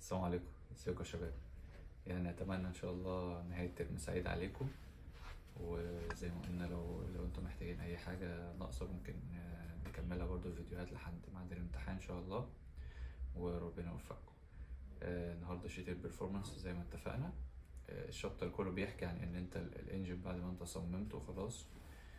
السلام عليكم ازيكم يا شباب يعني اتمنى ان شاء الله نهايه ترم سعيد عليكم وزي ما قلنا لو لو انتم محتاجين اي حاجه ناقصه ممكن آه، نكملها برضو فيديوهات لحد ميعاد الامتحان ان شاء الله وربنا يوفقكم آه، النهارده شيت البرفورمانس زي ما اتفقنا آه، الشابتر كله بيحكي عن ان انت ال- الانجن بعد ما انت صممته خلاص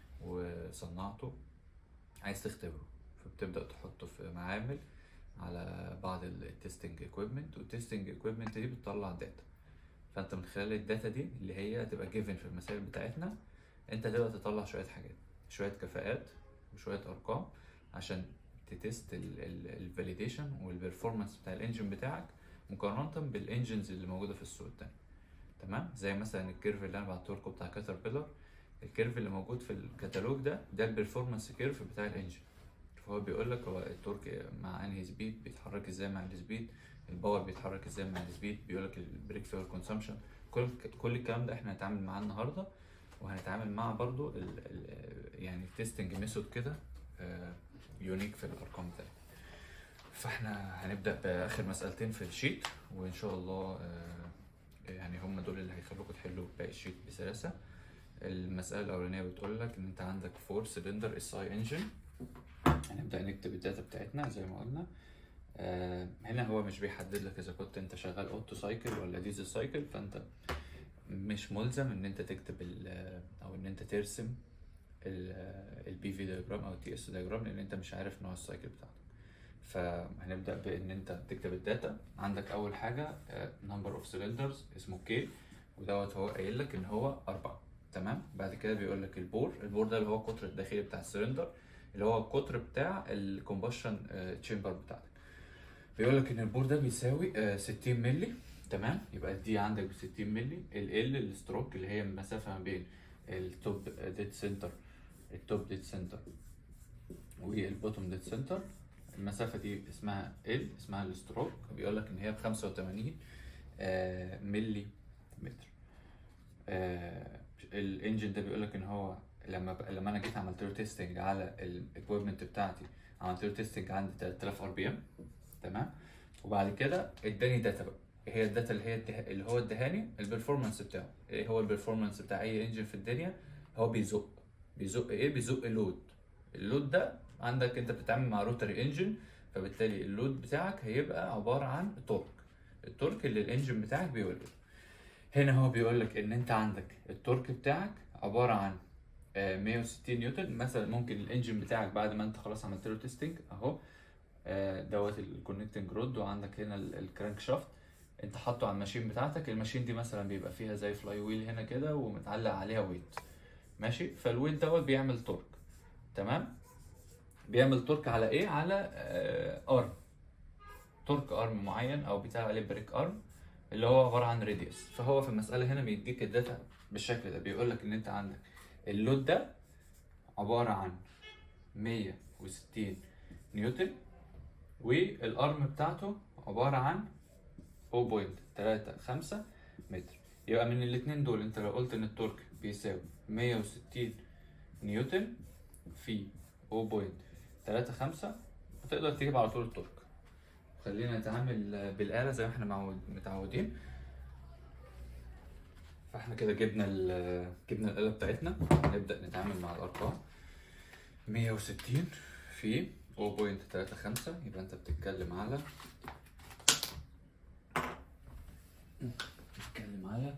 وصنعته عايز تختبره فبتبدأ تحطه في معامل على بعض التستنج اكويبمنت والتستنج اكويبمنت دي بتطلع داتا فانت من خلال الداتا دي اللي هي هتبقى جيفن في المسائل بتاعتنا انت هتبقى تطلع شويه حاجات شويه كفاءات وشويه ارقام عشان تتست الفاليديشن والبرفورمانس بتاع الانجن بتاعك مقارنه بالانجنز اللي موجوده في السوق التاني تمام زي مثلا الكيرف اللي انا بعته لكم بتاع كاتربيلر الكيرف اللي موجود في الكتالوج ده ده البرفورمانس كيرف بتاع الانجن فهو بيقول لك هو التورك مع انهي سبيد بيتحرك ازاي مع السبيد الباور بيتحرك ازاي مع السبيد بيقول لك البريك فيول كونسامشن كل كل الكلام ده احنا هنتعامل معاه النهارده وهنتعامل مع برضو ال ال يعني تيستنج ميثود كده يونيك في الارقام بتاعتنا فاحنا هنبدا باخر مسالتين في الشيت وان شاء الله آه، يعني هم دول اللي هيخلوكم تحلوا باقي الشيت بسلاسه المساله الاولانيه بتقول لك ان انت عندك فور سلندر اس اي انجن هنبدا نكتب الداتا بتاعتنا زي ما قلنا آه هنا هو مش بيحدد لك اذا كنت انت شغال اوتو سايكل ولا ديزل سايكل فانت مش ملزم ان انت تكتب ال- او ان انت ترسم البي في دايجرام او التي اس دايجرام لان انت مش عارف نوع السايكل بتاعتك فهنبدا بان انت تكتب الداتا عندك اول حاجه نمبر اوف سلندرز اسمه كي ودوت هو قايل لك ان هو اربعه تمام بعد كده بيقول لك البور البور ده اللي هو القطر الداخلي بتاع السلندر اللي هو القطر بتاع الكومبشن تشامبر بتاعتك بيقول لك ان البور ده بيساوي آه، 60 مللي تمام يبقى دي عندك ب 60 مللي ال ال الستروك اللي هي المسافه ما بين التوب ديت سنتر التوب ديت سنتر والبوتوم ديت سنتر المسافه دي اسمها ال اسمها الستروك بيقول لك ان هي ب 85 آه، ملي متر آه، الانجن ده بيقول لك ان هو لما ب... لما انا جيت عملت له تيستنج على الاكويبمنت بتاعتي عملت له تيستنج عند 3000 ار بي ام تمام وبعد كده اداني داتا بقى إيه هي الداتا اللي هي الده... اللي هو ادهاني البرفورمانس بتاعه ايه هو البرفورمانس بتاع اي انجن في الدنيا هو بيزق بيزق ايه بيزق لود اللود ده عندك انت بتتعامل مع روتري انجن فبالتالي اللود بتاعك هيبقى عباره عن تورك التورك اللي الانجن بتاعك بيولده هنا هو بيقول لك ان انت عندك التورك بتاعك عباره عن آه، 160 نيوتن مثلا ممكن الانجن بتاعك بعد ما انت خلاص عملت له تيستنج اهو آه، دوت الكونكتنج رود وعندك هنا ال- الكرانك شافت انت حاطه على الماشين بتاعتك الماشين دي مثلا بيبقى فيها زي فلاي ويل هنا كده ومتعلق عليها ويت ماشي فالويت دوت بيعمل تورك تمام بيعمل تورك على ايه على آه ارم تورك ارم معين او بيتقال عليه بريك ارم اللي هو عباره عن راديوس فهو في المساله هنا بيديك الداتا بالشكل ده بيقول لك ان انت عندك اللود ده عباره عن 160 نيوتن والارم بتاعته عباره عن 0.35 متر يبقى من الاتنين دول انت لو قلت ان التورك بيساوي 160 نيوتن في 0.35 هتقدر تجيب على طول التورك خلينا نتعامل بالآلة زي ما احنا معود- متعودين فاحنا كده جبنا ال- جبنا الآلة بتاعتنا نبدأ نتعامل مع الأرقام 160 في 0.35 يبقى انت بتتكلم على بتتكلم على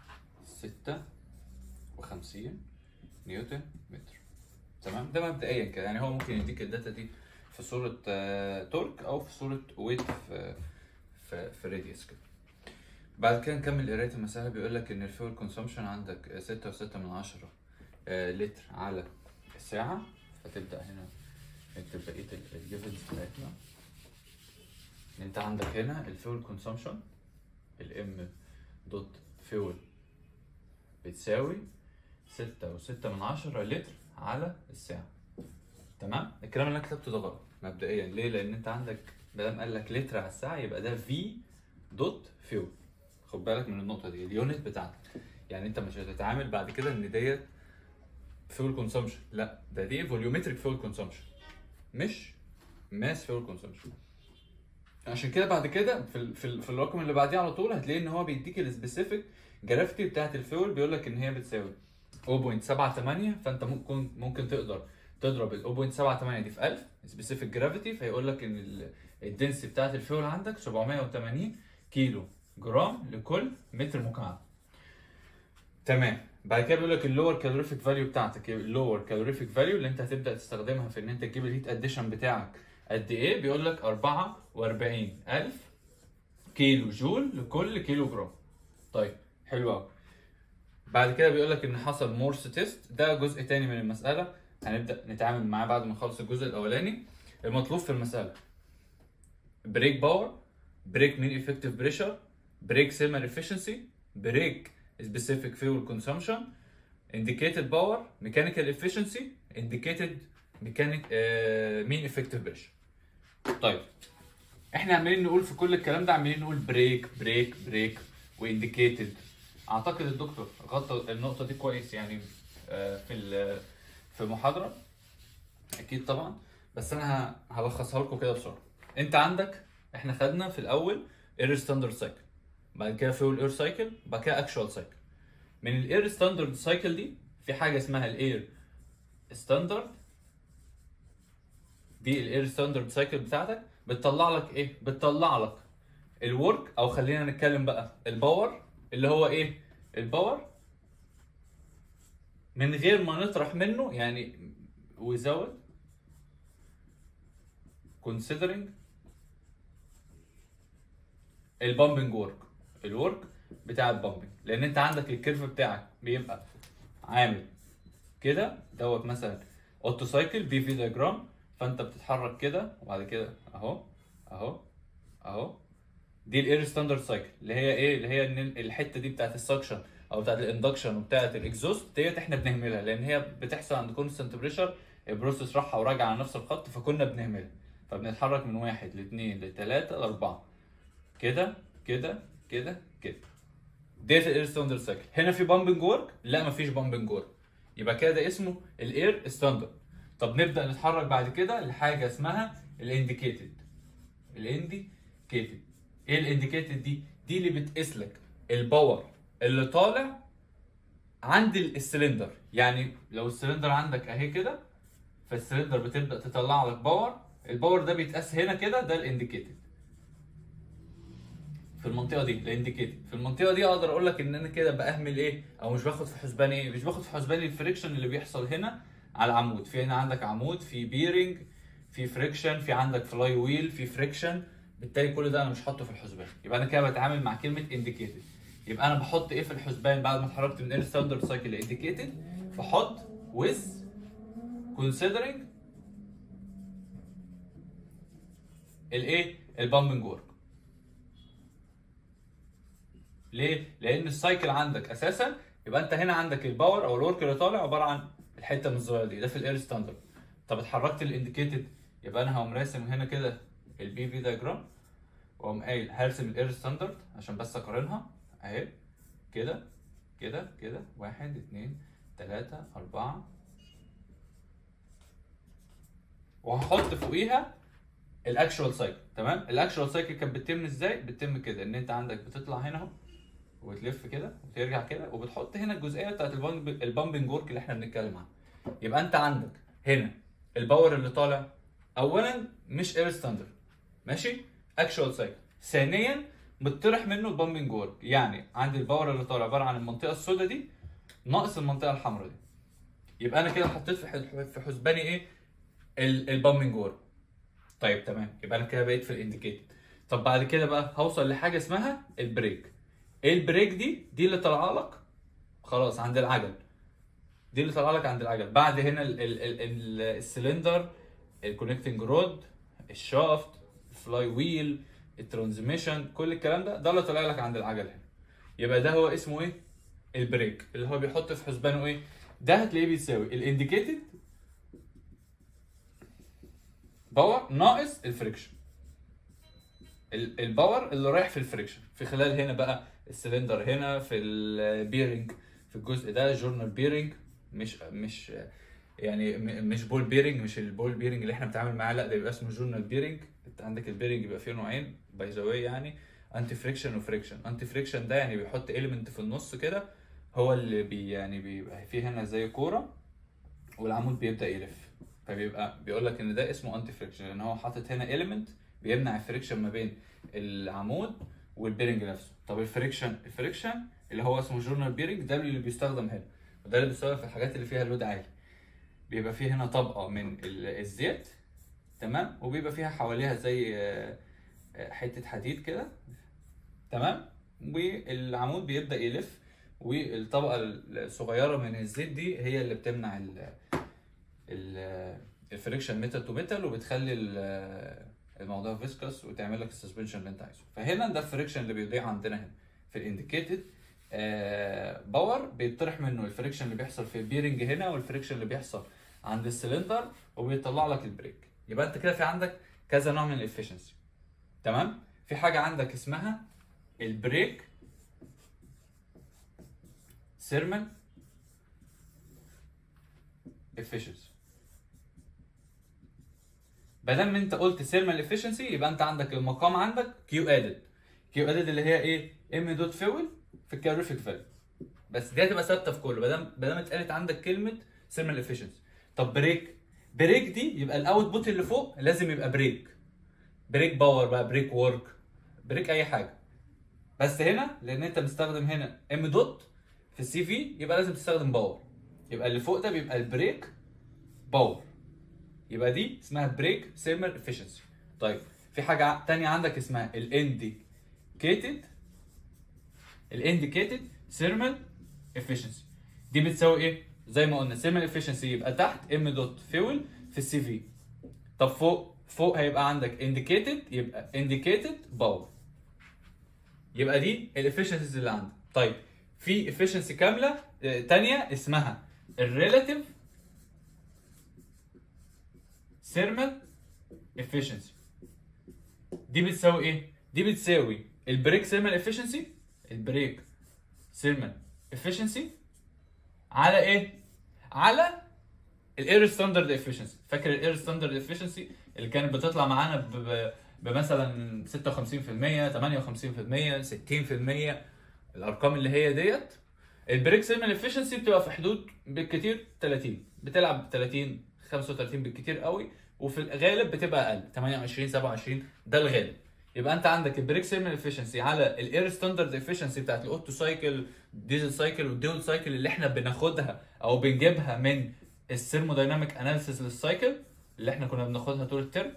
56 نيوتن متر تمام ده مبدئيا كده يعني هو ممكن يديك الداتا دي في صورة آه، تورك أو في صورة ويت في في, في راديوس كده بعد كده نكمل قراية المسألة بيقول لك إن الفيول كونسومشن عندك ستة وستة من عشرة آه، لتر على الساعة فتبدأ هنا نكتب بقية الجيفنز بتاعتنا انت عندك هنا الفيول كونسومشن الام دوت فيول بتساوي ستة وستة من عشرة لتر على الساعة تمام الكلام اللي انا كتبته ده غلط مبدئيا ليه لان انت عندك مادام قال لك لتر على الساعة يبقى ده في دوت فيول خد بالك من النقطة دي اليونت بتاعتك يعني انت مش هتتعامل بعد كده ان ديت فيول كونسومشن لا ده دي فوليومتريك فيول كونسومشن مش ماس فيول كونسومشن عشان كده بعد كده في ال- في, ال- في الرقم اللي بعديه على طول هتلاقي ان هو بيديك السبيسيفيك جرافيتي بتاعت الفيول بيقول لك ان هي بتساوي 0.78 فانت ممكن ممكن تقدر تضرب ال 0.78 دي في 1000 سبيسيفيك جرافيتي فيقول لك ان الدنسي بتاعت الفيول عندك 780 كيلو جرام لكل متر مكعب تمام بعد كده بيقول لك اللور كالوريفيك فاليو بتاعتك اللور كالوريفيك فاليو اللي انت هتبدا تستخدمها في ان انت تجيب الهيت اديشن بتاعك قد ايه بيقول لك 44000 كيلو جول لكل كيلو جرام طيب حلو قوي بعد كده بيقول لك ان حصل مورس تيست ده جزء تاني من المساله هنبدا نتعامل معاه بعد ما نخلص الجزء الاولاني المطلوب في المساله بريك باور بريك مين افكتيف بريشر بريك سيلمر افشنسي بريك specific fuel consumption indicated power mechanical efficiency indicated mechanic uh, mean effective pressure طيب احنا عمالين نقول في كل الكلام ده عمالين نقول بريك بريك بريك وانديكيتد اعتقد الدكتور غطى النقطه دي كويس يعني آه، في ال- في محاضره اكيد طبعا بس انا ه- هلخصها لكم كده بسرعه انت عندك احنا خدنا في الاول اير ستاندرد سايكل بعد كده فيول اير سايكل بعد كده اكشوال سايكل من الاير ستاندرد سايكل دي في حاجه اسمها الاير ستاندرد دي الاير ستاندرد سايكل بتاعتك بتطلع لك ايه بتطلع لك الورك او خلينا نتكلم بقى الباور اللي هو ايه الباور من غير ما نطرح منه يعني without considering البامبنج ورك الورك بتاع البامبنج لان انت عندك الكيرف بتاعك بيبقى عامل كده دوت مثلا اوتو سايكل بي في دياجرام فانت بتتحرك كده وبعد كده اهو اهو اهو دي الاير ستاندرد سايكل اللي هي ايه اللي هي ان الحته دي بتاعت السكشن او بتاعت الاندكشن وبتاعت الاكزوست ديت احنا بنهملها لان هي بتحصل عند كونستنت بريشر البروسيس رايحه وراجعه على نفس الخط فكنا بنهملها فبنتحرك من واحد لاثنين لثلاثه لاربعه كده كده كده كده ديت الاير ستاندرد سايكل هنا في بامبنج ورك لا مفيش بامبنج ورك يبقى كده ده اسمه الاير ستاندرد طب نبدا نتحرك بعد كده لحاجه اسمها الانديكيتد الانديكيتد ايه الانديكيتد دي دي اللي بتقيس لك الباور اللي طالع عند السلندر يعني لو السلندر عندك اهي كده فالسلندر بتبدا تطلع لك باور الباور ده بيتقاس هنا كده ده الانديكيتد في المنطقه دي الانديكيتد في المنطقه دي اقدر اقول لك ان انا كده باهمل ايه او مش باخد في حسباني ايه مش باخد في حسباني الفريكشن اللي بيحصل هنا على العمود في هنا عندك عمود في بيرنج في فريكشن في عندك فلاي ويل في فريكشن بالتالي كل ده انا مش حاطه في الحسبان يبقى انا كده بتعامل مع كلمه انديكيتد يبقى انا بحط ايه في الحسبان بعد ما اتحركت من اير ستاندرد سايكل لانديكيتد بحط with considering الايه البامبنج ورك ليه؟ لأن السايكل عندك أساسا يبقى أنت هنا عندك الباور أو الورك اللي طالع عبارة عن الحتة من الصغيرة دي ده في الإير ستاندرد طب اتحركت الانديكيتد يبقى أنا هقوم راسم هنا كده البي في دايجرام وأقوم قايل هرسم الإير ستاندرد عشان بس أقارنها أهي كده كده كده واحد اتنين تلاتة أربعة وهحط فوقيها الاكشوال سايكل تمام الاكشوال سايكل كانت بتتم ازاي بتتم كده ان انت عندك بتطلع هنا اهو وتلف كده وترجع كده وبتحط هنا الجزئيه بتاعت البامب البامبنج ورك اللي احنا بنتكلم عنها يبقى انت عندك هنا الباور اللي طالع اولا مش اير ستاندرد ماشي اكشوال سايكل ثانيا بتطرح منه البامبنج ورك يعني عندي الباور اللي طالع عباره عن المنطقه السوداء دي ناقص المنطقه الحمراء دي يبقى انا كده حطيت في ح- في حسباني ايه ال- البامبنج ورك طيب تمام يبقى انا كده بقيت في الانديكيتور طب بعد كده بقى هوصل لحاجه اسمها البريك ايه البريك دي دي اللي طالعه لك خلاص عند العجل دي اللي طالعه لك عند العجل بعد هنا ال ال ال ال السلندر الكونكتنج رود الشافت الفلاي ويل الترانزميشن كل الكلام ده ده اللي طالع لك عند العجل هنا يبقى ده هو اسمه ايه البريك اللي هو بيحط في حسبانه ايه ده هتلاقيه بيساوي الانديكيتد باور ناقص الفريكشن ال- الباور اللي رايح في الفريكشن في خلال هنا بقى السلندر هنا في البيرنج في الجزء ده جورنال بيرنج مش مش يعني م- مش بول بيرنج مش البول بيرنج اللي احنا بنتعامل معاه لا ده بيبقى اسمه جورنال بيرنج انت عندك البيرنج بيبقى فيه نوعين باي ذا واي يعني انتي فريكشن وفريكشن انتي فريكشن ده يعني بيحط اليمنت في النص كده هو اللي بي يعني بيبقى فيه هنا زي كوره والعمود بيبدا يلف فبيبقى بيقول لك ان ده اسمه انتي فريكشن لان هو حاطط هنا اليمنت بيمنع الفريكشن ما بين العمود والبيرنج نفسه طب الفريكشن الفريكشن اللي هو اسمه جورنال بيرنج ده اللي بيستخدم هنا وده اللي بيستخدم في الحاجات اللي فيها لود عالي بيبقى فيه هنا طبقه من ال- الزيت تمام وبيبقى فيها حواليها زي آه، آه، حته حديد كده تمام والعمود بيبدا يلف والطبقه الصغيره من الزيت دي هي اللي بتمنع ال ال الفريكشن ميتال تو ميتال وبتخلي ال- الموضوع فيسكس وتعمل لك السسبنشن اللي انت عايزه فهنا ده الفريكشن اللي بيضيع عندنا هنا في الانديكيتد باور بيطرح منه الفريكشن اللي بيحصل في البيرنج هنا والفريكشن اللي بيحصل عند السلندر وبيطلع لك البريك يبقى انت كده في عندك كذا نوع من الافشنسي تمام في حاجه عندك اسمها البريك سيرمال efficiency بدل ما انت قلت سيرمال افشنسي يبقى انت عندك المقام عندك كيو ادد كيو ادد اللي هي ايه ام دوت فيول في الكالوريفيك فاليو بس دي هتبقى ثابته في كله بدل بدل ما اتقالت عندك كلمه سيرمال افشنسي طب بريك بريك دي يبقى الاوتبوت اللي فوق لازم يبقى بريك بريك باور بقى بريك وورك بريك اي حاجه بس هنا لان انت مستخدم هنا ام دوت في السي في يبقى لازم تستخدم باور يبقى اللي فوق ده بيبقى البريك باور يبقى دي اسمها بريك سيرمال افشنسي طيب في حاجه ع- تانية عندك اسمها الانديكيتد الانديكيتد سيرمال افشنسي دي بتساوي ايه زي ما قلنا سيرمال افشنسي يبقى تحت ام دوت فيول في السي في طب فوق فوق هيبقى عندك انديكيتد يبقى انديكيتد باور يبقى دي الافشنسيز اللي عندك طيب في افشنسي كامله آه، تانية اسمها الريلاتيف ثيرمال افشنسي دي بتساوي ايه دي بتساوي البريك ثيرمال افشنسي البريك ثيرمال افشنسي على ايه على الاير ستاندرد افشنسي فاكر الاير ستاندرد افشنسي اللي كانت بتطلع معانا ب- ب- بمثلا 56% 58% 60% الارقام اللي هي ديت البريك سيرمال افشنسي بتبقى في حدود بالكتير 30 بتلعب 30 35 بالكتير قوي وفي الغالب بتبقى اقل 28 27 ده الغالب يبقى انت عندك البريك سيرمال افشنسي على الاير ستاندرد افشنسي بتاعت الاوتو سايكل ديزل سايكل والديول سايكل اللي احنا بناخدها او بنجيبها من الثيرمودايناميك اناليسيس للسايكل اللي احنا كنا بناخدها طول الترم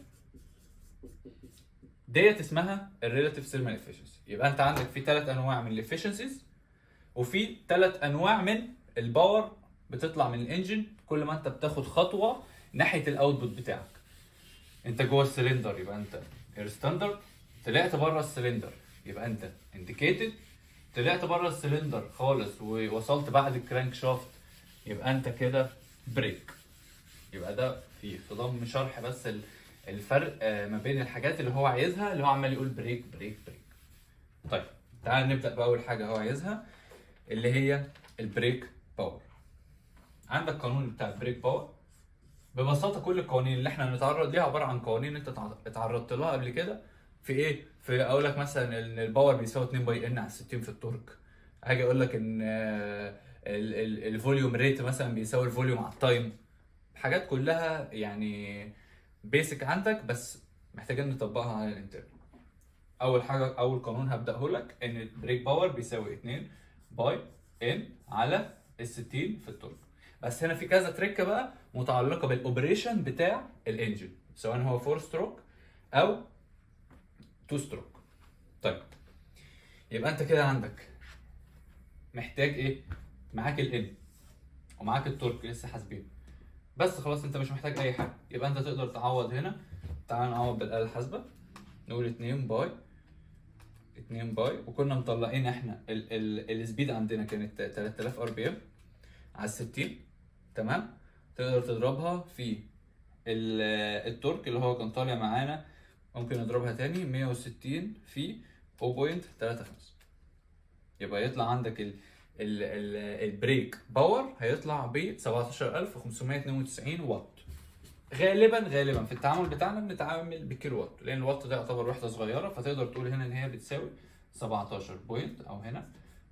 ديت اسمها الريلاتيف ثيرمال افشنسي يبقى انت عندك في ثلاث انواع من الافشنسيز وفي ثلاث انواع من الباور بتطلع من الانجن كل ما انت بتاخد خطوه ناحيه الاوتبوت بتاعك انت جوه السلندر يبقى انت اير ستاندرد طلعت بره السلندر يبقى انت انديكيتد طلعت بره السلندر خالص ووصلت بعد الكرانك شافت يبقى انت كده بريك يبقى ده في في ضم شرح بس ال- الفرق آه، ما بين الحاجات اللي هو عايزها اللي هو عمال يقول بريك بريك بريك طيب تعال نبدا باول حاجه هو عايزها اللي هي البريك باور عندك قانون بتاع البريك باور ببساطه كل القوانين اللي احنا بنتعرض ليها عباره عن قوانين انت تع- اتعرضت لها قبل كده في ايه في اقول لك مثلا ان الباور بيساوي 2 باي ان على 60 في التورك هاجي اقول لك ان آه، ال- ال- الفوليوم ريت مثلا بيساوي الفوليوم على التايم حاجات كلها يعني بيسك عندك بس محتاجين نطبقها على الانترنت اول حاجه اول قانون هبداه لك ان البريك باور بيساوي 2 باي ان على ال 60 في التورك بس هنا في كذا تريكه بقى متعلقه بالاوبريشن بتاع الانجن سواء هو 4 ستروك او 2 ستروك طيب يبقى انت كده عندك محتاج ايه معاك الان ومعاك التورك لسه حاسبين بس خلاص انت مش محتاج اي حاجه يبقى انت تقدر تعوض هنا تعال نعوض بالاله الحاسبه نقول 2 باي 2 باي وكنا مطلعين احنا ال ال السبيد عندنا كانت 3000 ار بي ام على 60 تمام تقدر تضربها في ال- التورك اللي هو كان طالع معانا ممكن نضربها تاني 160 في 0.35 يبقى يطلع عندك ال ال- ال- البريك باور هيطلع ب 17592 واط غالبا غالبا في التعامل بتاعنا بنتعامل بكيلو واط لان الواط ده يعتبر وحده صغيره فتقدر تقول هنا ان هي بتساوي 17 بوينت او هنا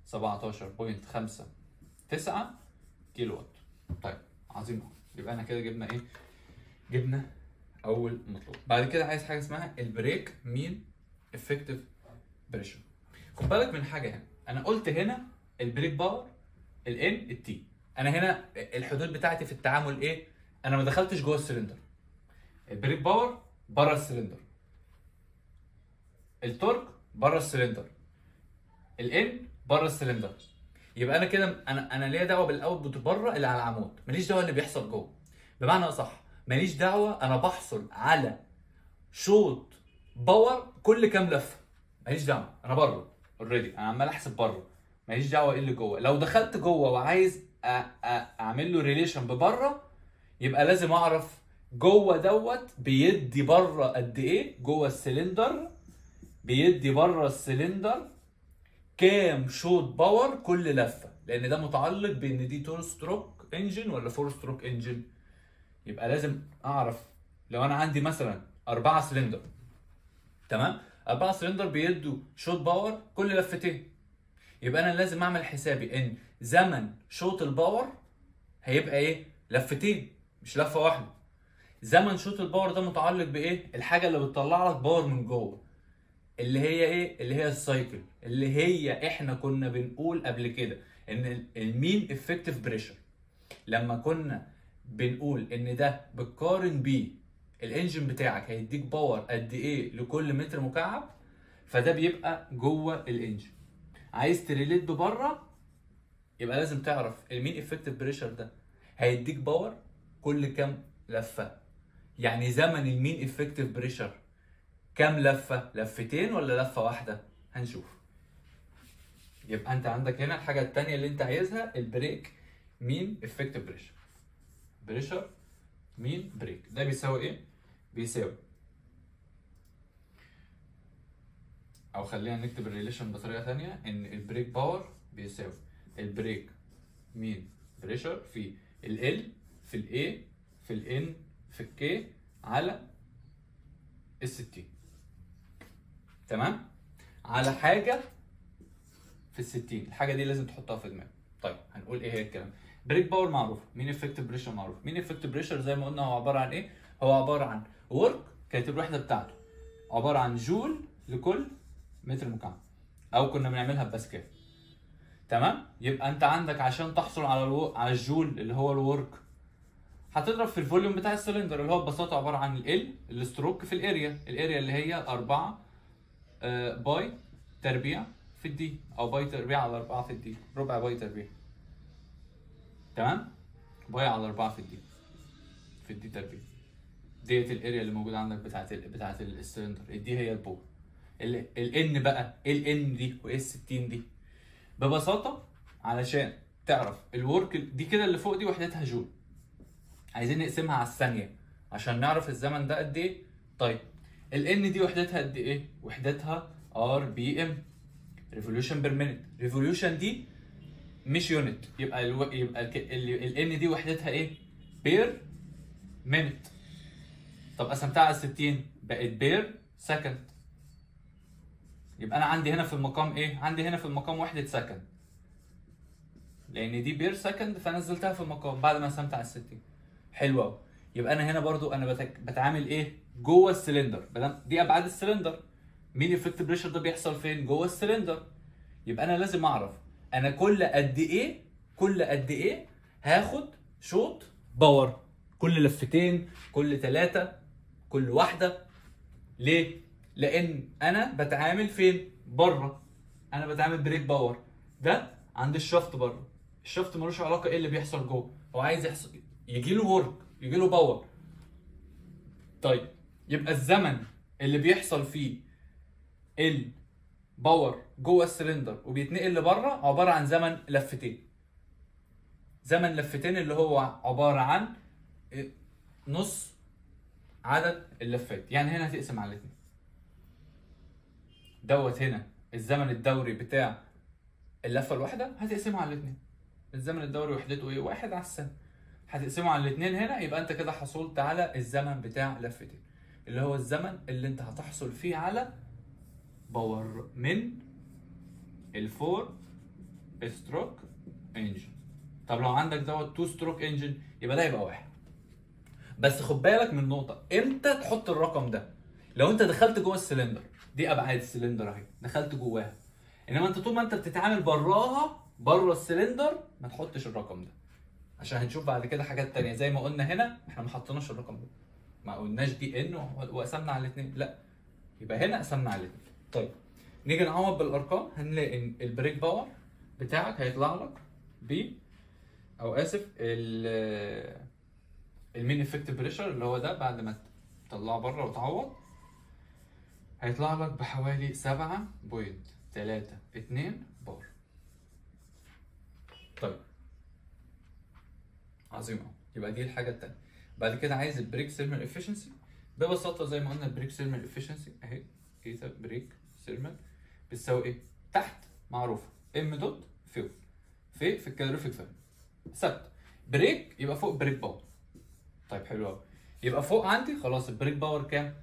17.59 كيلو واط طيب عظيم أوي. يبقى انا كده جبنا ايه جبنا اول مطلوب بعد كده عايز حاجه اسمها البريك مين افكتيف بريشر خد بالك من حاجه هنا انا قلت هنا البريك باور الان التي انا هنا الحدود بتاعتي في التعامل ايه انا ما دخلتش جوه السلندر البريك باور بره السلندر التورك بره السلندر الان بره السلندر يبقى انا كده انا انا ليا دعوه بالاوتبوت بره اللي على العمود ماليش دعوه اللي بيحصل جوه بمعنى اصح ماليش دعوه انا بحصل على شوط باور كل كام لفه ماليش دعوه انا بره اوريدي انا عمال احسب بره ماليش دعوه ايه اللي جوه لو دخلت جوه وعايز أ- أ- اعمل له ريليشن ببره يبقى لازم اعرف جوه دوت بيدي بره قد ايه جوه السلندر بيدي بره السلندر كام شوط باور كل لفه لان ده متعلق بان دي تو ستروك انجن ولا فور ستروك انجن يبقى لازم اعرف لو انا عندي مثلا أربعة سلندر تمام أربعة سلندر بيدوا شوط باور كل لفتين يبقى انا لازم اعمل حسابي ان زمن شوط الباور هيبقى ايه لفتين مش لفه واحده زمن شوط الباور ده متعلق بايه الحاجه اللي بتطلع لك باور من جوه اللي هي ايه اللي هي السايكل اللي هي احنا كنا بنقول قبل كده ان المين افكتيف بريشر لما كنا بنقول ان ده بتقارن بيه الانجن بتاعك هيديك باور قد ايه لكل متر مكعب فده بيبقى جوه الانجن عايز تريليت ببره يبقى لازم تعرف المين افكتيف بريشر ده هيديك باور كل كام لفه يعني زمن المين افكتيف بريشر كام لفه لفتين ولا لفه واحده هنشوف يبقى انت عندك هنا الحاجه الثانيه اللي انت عايزها البريك مين افكتيف بريشر بريشر مين بريك ده بيساوي ايه بيساوي او خلينا نكتب الريليشن بطريقه ثانيه ان البريك باور بيساوي البريك مين بريشر في ال في ال في ال في الكي على ال 60 تمام على حاجه في ال 60 الحاجه دي لازم تحطها في دماغك طيب هنقول ايه هي الكلام بريك باور معروف مين افكتيف بريشر معروف مين افكتيف بريشر زي ما قلنا هو عباره عن ايه هو عباره عن ورك كانت الوحده بتاعته عباره عن جول لكل متر مكعب او كنا بنعملها بباسكال تمام يبقى انت عندك عشان تحصل على الو... على الجول اللي هو الورك هتضرب في الفوليوم بتاع السلندر اللي هو ببساطه عباره عن ال الستروك في الاريا الاريا اللي هي 4 آه، باي تربيع في الدي او باي تربيع على 4 في الدي ربع باي تربيع تمام باي على 4 في الدي في الدي تربيع ديت الاريا اللي موجوده عندك بتاعت ال... بتاعت السلندر الدي هي البور الان بقى ايه الان دي وايه ال 60 دي ببساطه علشان تعرف الورك دي كده اللي فوق دي وحدتها جول عايزين نقسمها على الثانيه عشان نعرف الزمن ده قد ايه طيب الان دي وحدتها قد ايه وحدتها ار بي ام ريفوليوشن بير مينيت ريفوليوشن دي مش يونت يبقى الو... يبقى الان دي وحدتها ايه بير مينيت طب قسمتها على 60 بقت بير سكند يبقى انا عندي هنا في المقام ايه عندي هنا في المقام وحده سكند لان دي بير سكند فنزلتها في المقام بعد ما قسمت على 60 حلو قوي يبقى انا هنا برضو انا بتك... بتعامل ايه جوه السلندر بدل دي ابعاد السلندر مين افكت بريشر ده بيحصل فين جوه السلندر يبقى انا لازم اعرف انا كل قد ايه كل قد ايه هاخد شوط باور كل لفتين كل ثلاثة كل واحدة ليه؟ لأن أنا بتعامل فين؟ بره أنا بتعامل بريك باور ده عند الشفط بره الشفط ملوش علاقة إيه اللي بيحصل جوه هو عايز يحصل يجي له ورك يجي له باور طيب يبقى الزمن اللي بيحصل فيه الباور جوه السلندر وبيتنقل لبره عباره عن زمن لفتين زمن لفتين اللي هو عباره عن نص عدد اللفات يعني هنا هتقسم على الاثنين دوت هنا الزمن الدوري بتاع اللفه الواحده هتقسمه على الاثنين الزمن الدوري وحدته ايه واحد على السنه هتقسمه على الاثنين هنا يبقى انت كده حصلت على الزمن بتاع لفتين اللي هو الزمن اللي انت هتحصل فيه على باور من الفور ستروك انجن طب لو عندك دوت تو ستروك انجن يبقى ده يبقى واحد بس خد بالك من نقطه امتى تحط الرقم ده لو انت دخلت جوه السلندر دي ابعاد السلندر اهي دخلت جواها انما انت طول ما انت بتتعامل براها بره السلندر ما تحطش الرقم ده عشان هنشوف بعد كده حاجات تانية زي ما قلنا هنا احنا ما حطيناش الرقم ده ما قلناش دي ان وقسمنا على الاثنين لا يبقى هنا قسمنا على الاثنين طيب نيجي نعوض بالارقام هنلاقي ان البريك باور بتاعك هيطلع لك ب او اسف ال المين افكتيف بريشر اللي هو ده بعد ما تطلعه بره وتعوض هيطلع لك بحوالي 7.32 بار طيب عظيم أوي. يبقى دي الحاجه الثانيه بعد كده عايز البريك سيرمال افشنسي ببساطه زي ما قلنا البريك سيرمال افشنسي اهي كيسه بريك سيرمال بتساوي ايه تحت معروفه ام دوت فيول في في الكالوريفيك فاليو ثابت بريك يبقى فوق بريك باور طيب حلو قوي يبقى فوق عندي خلاص البريك باور كام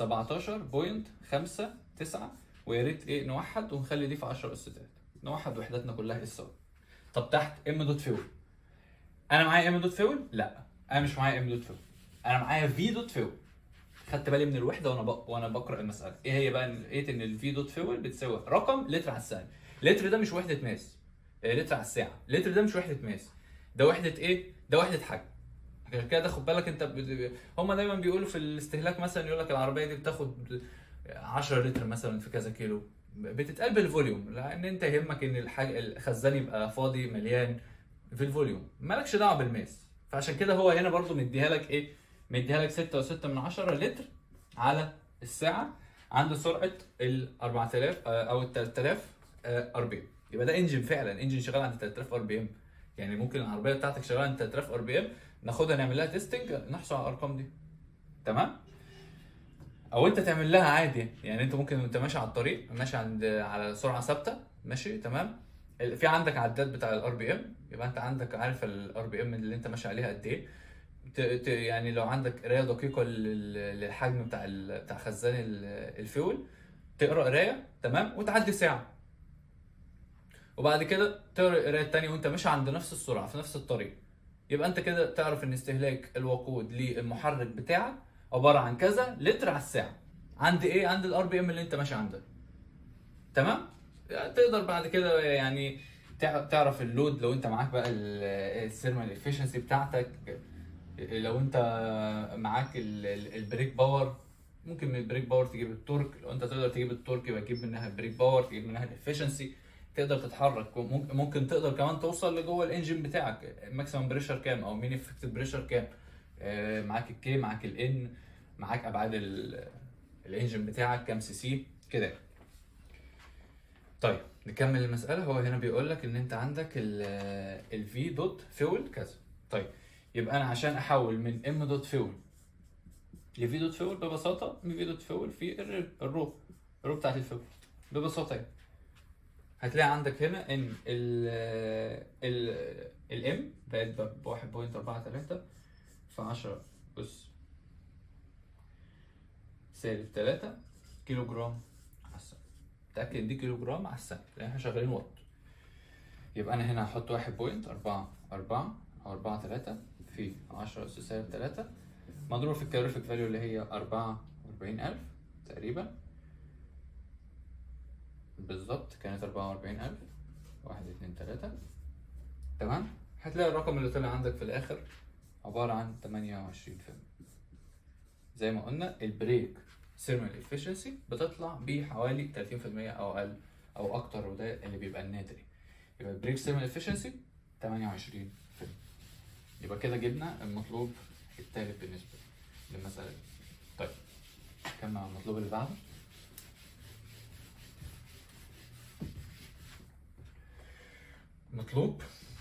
17.59 ويا ريت ايه نوحد ونخلي دي في 10 اس 3 نوحد وحداتنا كلها اس طب تحت ام دوت فيول انا معايا ام دوت فيول لا انا مش معايا ام دوت فيول انا معايا في دوت فيول خدت بالي من الوحده وانا ب... وانا بقرا المساله ايه هي بقى لقيت ان الفي دوت فيول بتساوي رقم لتر على الثانيه لتر ده مش وحده ماس آه، لتر على الساعه لتر ده مش وحده ماس ده وحده ايه ده وحده حجم عشان كده خد بالك انت ب... هم دايما بيقولوا في الاستهلاك مثلا يقول لك العربيه دي بتاخد 10 لتر مثلا في كذا كيلو بتتقال بالفوليوم لان انت يهمك ان الحاجه الخزان يبقى فاضي مليان في الفوليوم مالكش دعوه بالماس فعشان كده هو هنا برضو مديها لك ايه مديها لك 6.6 من 10 لتر على الساعه عند سرعه ال 4000 آه، او ال 3000 ار بي ام يبقى ده انجن فعلا انجن شغال عند 3000 ار بي ام يعني ممكن العربيه بتاعتك شغاله عند 3000 ار بي ام ناخدها نعمل لها تيستنج نحصل على الارقام دي تمام او انت تعمل لها عادي يعني انت ممكن وانت ماشي على الطريق ماشي عند على سرعه ثابته ماشي تمام ال- في عندك عداد بتاع الار بي ام يبقى انت عندك عارف الار بي ام اللي انت ماشي عليها قد ايه ت- ت- يعني لو عندك قرايه دقيقه لل- للحجم بتاع ال- بتاع خزان ال- الفيول تقرا قرايه تمام وتعدي ساعه وبعد كده تقرا القرايه التانيه وانت ماشي عند نفس السرعه في نفس الطريق يبقى انت كده تعرف ان استهلاك الوقود للمحرك بتاعك عباره عن كذا لتر على الساعه عند ايه عند الار بي ام اللي انت ماشي عندها تمام تقدر بعد كده يعني تع- تعرف اللود لو انت معاك بقى الثيرمال افشنسي بتاعتك لو انت معاك ال- ال- البريك باور ممكن من البريك باور تجيب التورك لو انت تقدر تجيب التورك يبقى تجيب منها البريك باور تجيب منها الافشنسي تقدر تتحرك ممكن ممكن تقدر كمان توصل لجوه الانجن بتاعك ماكسيمم بريشر كام او مين افكتيف بريشر كام آه، معاك الكي معاك الان معاك ابعاد ال- الانجن بتاعك كام سي سي كده طيب نكمل المسألة هو هنا بيقول لك إن أنت عندك ال في دوت فيول كذا طيب يبقى أنا عشان أحول من ام دوت فيول ل في دوت فيول ببساطة من في دوت فيول في الر- الرو الرو بتاعت الفيول ببساطة يعني هتلاقي عندك هنا إن ال ال الام بقت ب 1.43 في 10 أس سالب 3 كيلو جرام على الثانية متأكد إن دي كيلو جرام على الثانية لأن احنا شغالين واط يبقى أنا هنا هحط واحد بوينت أربعة أربعة أو أربعة تلاتة في عشرة أس سالب تلاتة مضروب في الكالوريفيك فاليو اللي هي أربعة وأربعين ألف تقريبا بالظبط كانت أربعة وأربعين ألف واحد اتنين تلاتة تمام هتلاقي الرقم اللي طلع عندك في الآخر عبارة عن تمانية وعشرين فيلم زي ما قلنا البريك ثيرمال افشنسي بتطلع بحوالي 30% او اقل او اكتر وده اللي بيبقى الناتج يبقى البريك ثيرمال افشنسي 28 يبقى كده جبنا المطلوب الثالث بالنسبه للمساله دي طيب كمل على المطلوب اللي بعده مطلوب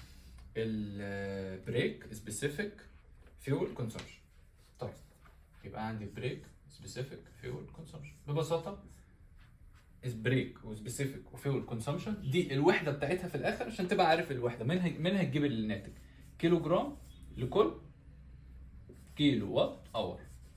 البريك سبيسيفيك فيول كونسومشن طيب يبقى عندي بريك سبيسيفيك فيول كونسومشن ببساطه بريك وسبيسيفيك وفيول كونسومشن دي الوحده بتاعتها في الاخر عشان تبقى عارف الوحده منها منها تجيب الناتج كيلو جرام لكل كيلو وات اور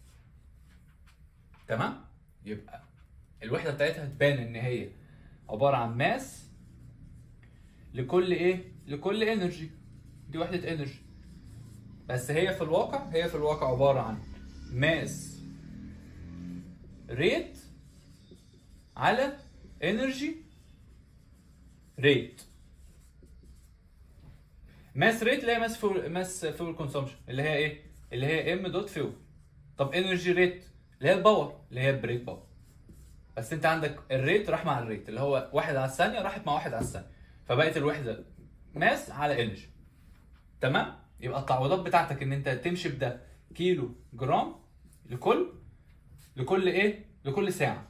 تمام يبقى الوحده بتاعتها تبان ان هي عباره عن ماس لكل ايه لكل انرجي دي وحده انرجي بس هي في الواقع هي في الواقع عباره عن ماس ريت على انرجي ريت ماس ريت اللي هي ماس فول ماس فول كونسومشن اللي هي ايه اللي هي ام دوت فيول طب انرجي ريت اللي هي الباور اللي هي البريك باور بس انت عندك الريت راح مع الريت اللي هو واحد على الثانيه راحت مع واحد على الثانيه فبقت الوحده ماس على انرجي تمام يبقى التعويضات بتاعتك ان انت تمشي بده كيلو جرام لكل لكل ايه لكل ساعه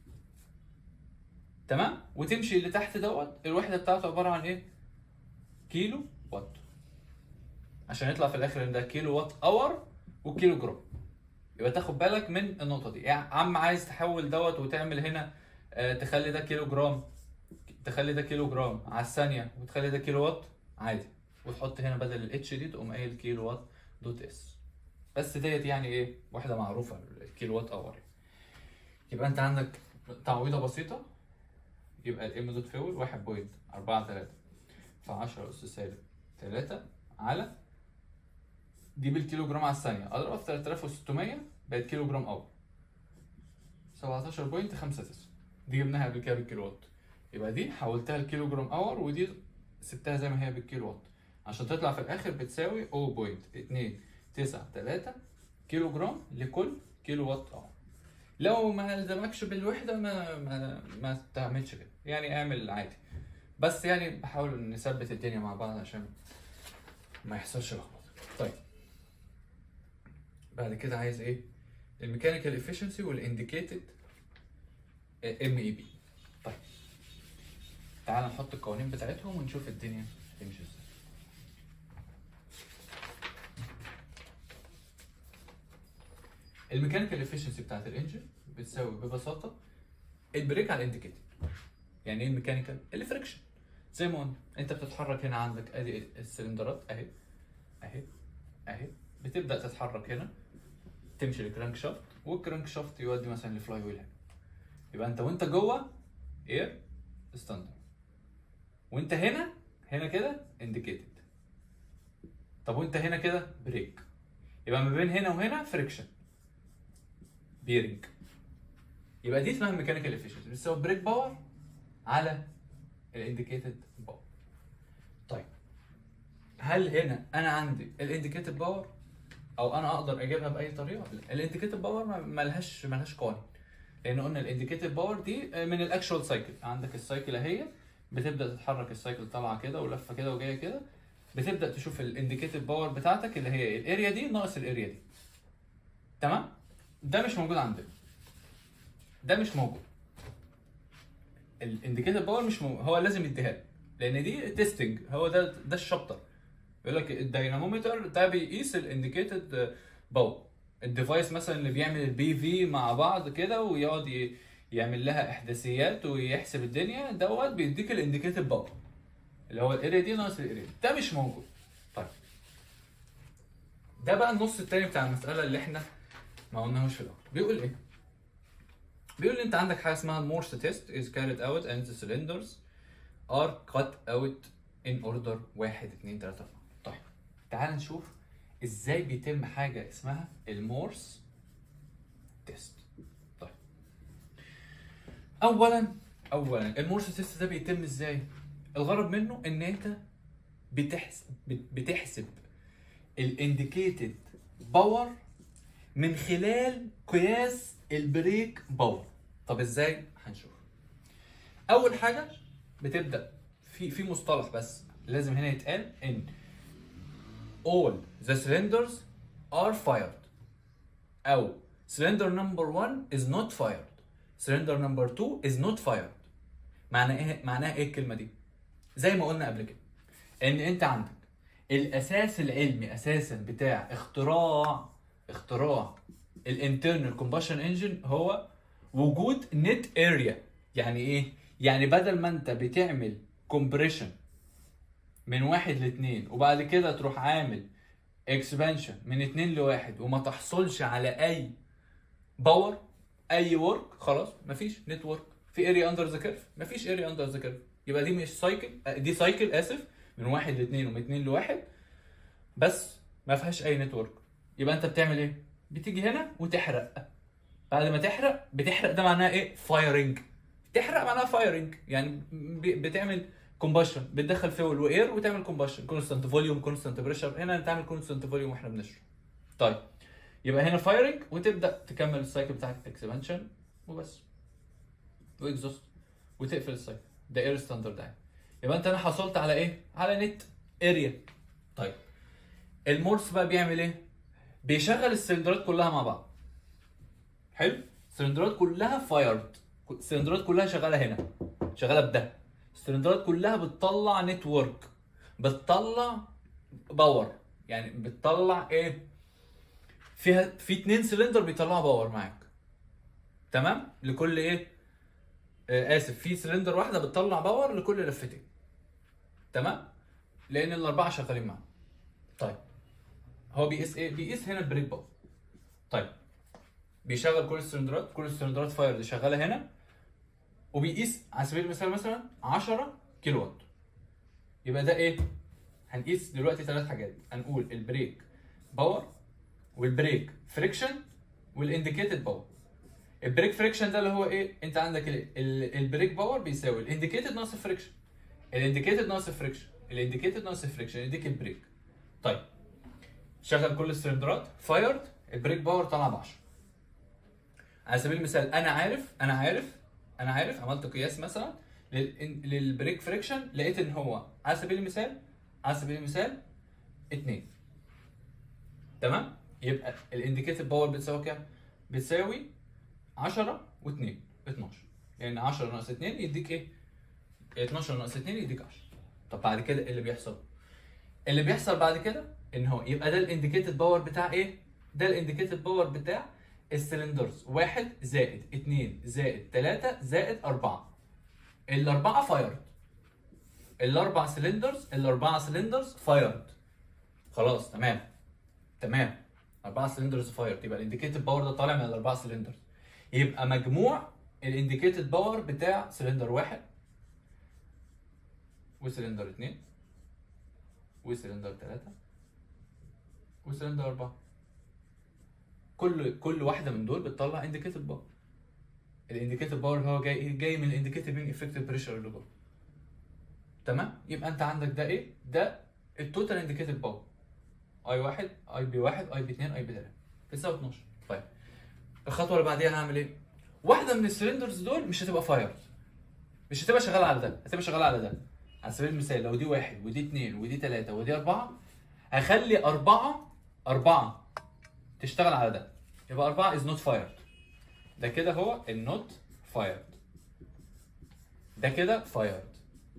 تمام وتمشي اللي تحت دوت الوحده بتاعته عباره عن ايه كيلو وات عشان يطلع في الاخر ان ده كيلو وات اور وكيلو جرام يبقى تاخد بالك من النقطه دي يعني عم عايز تحول دوت وتعمل هنا آه، تخلي ده كيلو جرام تخلي ده كيلو جرام على الثانيه وتخلي ده كيلو وات عادي وتحط هنا بدل الاتش دي تقوم قايل كيلو وات دوت اس بس ديت يعني ايه واحده معروفه الكيلو وات اور يبقى انت عندك تعويضه بسيطه يبقى الام دوت فيول 1.43 في 10 اس سالب 3 على دي بالكيلو جرام على الثانيه اضربها في 3600 بقت كيلو جرام اور 17.59 دي جبناها قبل كده بالكيلو وات يبقى دي حولتها لكيلو جرام اور ودي سبتها زي ما هي بالكيلو وات عشان تطلع في الاخر بتساوي 0.293 كيلو جرام لكل كيلو وات اور لو ما الزمكش بالوحده ما ما ما تعملش كده يعني اعمل عادي بس يعني بحاول نثبت الدنيا مع بعض عشان ما يحصلش لخبطه طيب بعد كده عايز ايه الميكانيكال افشنسي والانديكيتد ام اي بي طيب تعال نحط القوانين بتاعتهم ونشوف الدنيا تمشي ازاي الميكانيكال افشنسي بتاعت الانجن بتساوي ببساطه البريك على الانديكيتد يعني ايه الميكانيكال الفريكشن زي ما قلنا انت بتتحرك هنا عندك ادي السلندرات اهي اهي اهي بتبدا تتحرك هنا تمشي للكرانك شافت والكرانك شافت يودي مثلا لفلاي ويل هنا يبقى انت وانت جوه اير ستاندرد وانت هنا هنا كده انديكيتد طب وانت هنا كده بريك يبقى ما بين هنا وهنا فريكشن بيرنج يبقى دي اسمها ميكانيكال افشنسي بتساوي بريك باور على الانديكيتد باور طيب هل هنا انا عندي الانديكيتد باور او انا اقدر اجيبها باي طريقه لا الانديكيتد باور ما- ملهاش ملهاش قوانين لان قلنا الانديكيتد باور دي من الاكشوال سايكل عندك السايكل اهي بتبدا تتحرك السايكل طالعه كده ولفه كده وجايه كده بتبدا تشوف الانديكيتد باور بتاعتك اللي هي الاريا دي ناقص الاريا دي تمام ده مش موجود عندنا ده مش موجود الانديكيتور باور مش موجود هو لازم يديها لك. لان دي تيستنج هو ده ده الشابتر يقول لك الدينامومتر ده بيقيس الانديكيتد باور الديفايس مثلا اللي بيعمل البي في مع بعض كده ويقعد ي- يعمل لها احداثيات ويحسب الدنيا دوت بيديك الانديكيتد باور اللي هو الاريا دي ناقص الاريا دي. ده مش موجود طيب ده بقى النص التاني بتاع المساله اللي احنا ما قلناهوش في الاول بيقول ايه بيقول لي انت عندك حاجه اسمها المورس تيست is carried out and the cylinders are cut out in order 1 2 3 4 طيب تعال نشوف ازاي بيتم حاجه اسمها المورس تيست طيب اولا اولا المورس تيست ده بيتم ازاي الغرض منه ان انت بتحسب بتحسب الانديكيتد باور من خلال قياس البريك باور طب ازاي هنشوف اول حاجه بتبدا في في مصطلح بس لازم هنا يتقال ان all the cylinders are fired او cylinder number 1 is not fired cylinder number 2 is not fired معنى ايه معناها ايه الكلمه دي زي ما قلنا قبل كده ان انت عندك الاساس العلمي اساسا بتاع اختراع اختراع الانترنال كومبشن انجن هو وجود نت اريا يعني ايه يعني بدل ما انت بتعمل كومبريشن من واحد لاتنين وبعد كده تروح عامل اكسبانشن من اتنين لواحد وما تحصلش على اي باور اي ورك خلاص مفيش نتورك في اريا اندر ذا كيرف مفيش اريا اندر ذا كيرف يبقى دي مش سايكل دي سايكل اسف من واحد لاثنين ومن اثنين لواحد بس ما فيهاش اي نتورك يبقى انت بتعمل ايه؟ بتيجي هنا وتحرق بعد ما تحرق بتحرق ده معناها ايه؟ فايرنج تحرق معناها فايرنج يعني ب- بتعمل كومباشن بتدخل فيول واير وتعمل كومباشن كونستانت فوليوم كونستانت بريشر هنا بتعمل كونستانت فوليوم واحنا بنشرب طيب يبقى هنا فايرنج وتبدا تكمل السايكل بتاعك اكسبانشن وبس واكزوست وتقفل السايكل ده اير ستاندرد يعني يبقى انت انا حصلت على ايه؟ على نت اريا طيب المورس بقى بيعمل ايه؟ بيشغل السلندرات كلها مع بعض حلو؟ السلندرات كلها فايرد السلندرات كلها شغاله هنا شغاله بده السلندرات كلها بتطلع نتورك بتطلع باور يعني بتطلع ايه فيها في اتنين سلندر بيطلعوا باور معاك تمام لكل ايه آه اسف في سلندر واحده بتطلع باور لكل لفتين تمام لان الاربعه شغالين معاك طيب هو بيقيس ايه بيقيس هنا البريك باور طيب بيشغل كل السلندرات كل السلندرات فاير اللي شغاله هنا وبيقيس على سبيل المثال مثلا 10 كيلو وات يبقى ده ايه هنقيس دلوقتي ثلاث حاجات هنقول البريك باور والبريك فريكشن والانديكيتد باور البريك فريكشن ده اللي هو ايه انت عندك ال- ال- البريك باور بيساوي الانديكيتد ناقص الفريكشن الانديكيتد ناقص الفريكشن الانديكيتد ناقص الفريكشن يديك البريك طيب شغل كل السلندرات فايرد البريك باور طلع ب 10 على سبيل المثال انا عارف انا عارف انا عارف عملت قياس مثلا لل- للبريك فريكشن لقيت ان هو على سبيل المثال على سبيل المثال 2 تمام يبقى الانديكيتد باور بتساوي كام؟ بتساوي 10 و2 12 لان 10 ناقص 2 يديك ايه؟ 12 ناقص 2 يديك 10 طب بعد كده إيه اللي بيحصل؟ اللي بيحصل بعد كده ان هو يبقى ده الانديكيتد باور بتاع ايه؟ ده الانديكيتد باور بتاع السلندرز واحد زائد اتنين زائد تلاتة زائد أربعة الأربعة فايرد الأربع سلندرز الأربعة سلندرز فايرد خلاص تمام تمام أربعة سلندرز فايرد يبقى الانديكيتد باور ده طالع من الأربعة سلندرز يبقى مجموع الانديكيتد باور بتاع سلندر واحد وسلندر اتنين وسلندر تلاتة وسلندر أربعة كل كل واحده من دول بتطلع انديكيتور باور الانديكيتور باور هو جاي جاي من الانديكيتور بين افكتيف بريشر اللي جوه تمام يبقى انت عندك ده ايه ده التوتال انديكيتور باور اي واحد اي بي واحد اي بي 2 اي بي 3 بتساوي 12 طيب الخطوه اللي بعديها هعمل ايه واحده من السلندرز دول مش هتبقى فاير مش هتبقى شغاله على ده هتبقى شغاله على ده على سبيل المثال لو دي واحد ودي اثنين ودي ثلاثه ودي اربعه هخلي اربعه اربعه تشتغل على ده يبقى أربعة is not fired ده كده هو النوت fired ده كده fired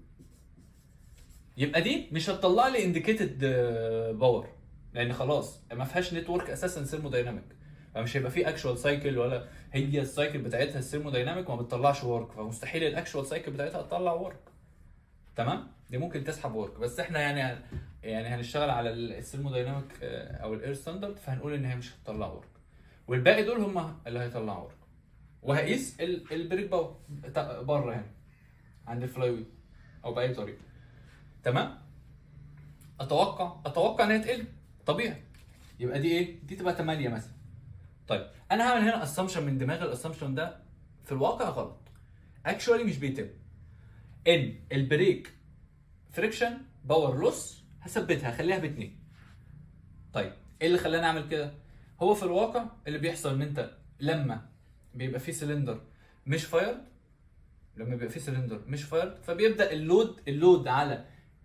يبقى دي مش هتطلع لي indicated باور لان خلاص ما فيهاش نتورك اساسا ثيرمودايناميك فمش هيبقى في اكشوال سايكل ولا هي السايكل بتاعتها الثيرمودايناميك ما بتطلعش ورك فمستحيل الاكشوال سايكل بتاعتها تطلع ورك تمام دي ممكن تسحب ورك بس احنا يعني يعني هنشتغل على الثيرمودايناميك او الاير ستاندرد فهنقول ان هي مش هتطلع ورك والباقي دول هم اللي هيطلعوا ورك وهقيس ال- البريك باور بتاع- بره هنا عند الفلاي ويل او باي طريقه تمام اتوقع اتوقع ان هي تقل طبيعي يبقى دي ايه دي تبقى 8 مثلا طيب انا هعمل هنا اسامبشن من دماغي الاسامبشن ده في الواقع غلط اكشوالي مش بيتم ان البريك فريكشن باور لوس هثبتها هخليها باتنين طيب ايه اللي خلاني اعمل كده هو في الواقع اللي بيحصل ان انت لما بيبقى في سلندر مش فايرد لما بيبقى في سلندر مش فايرد فبيبدا اللود اللود على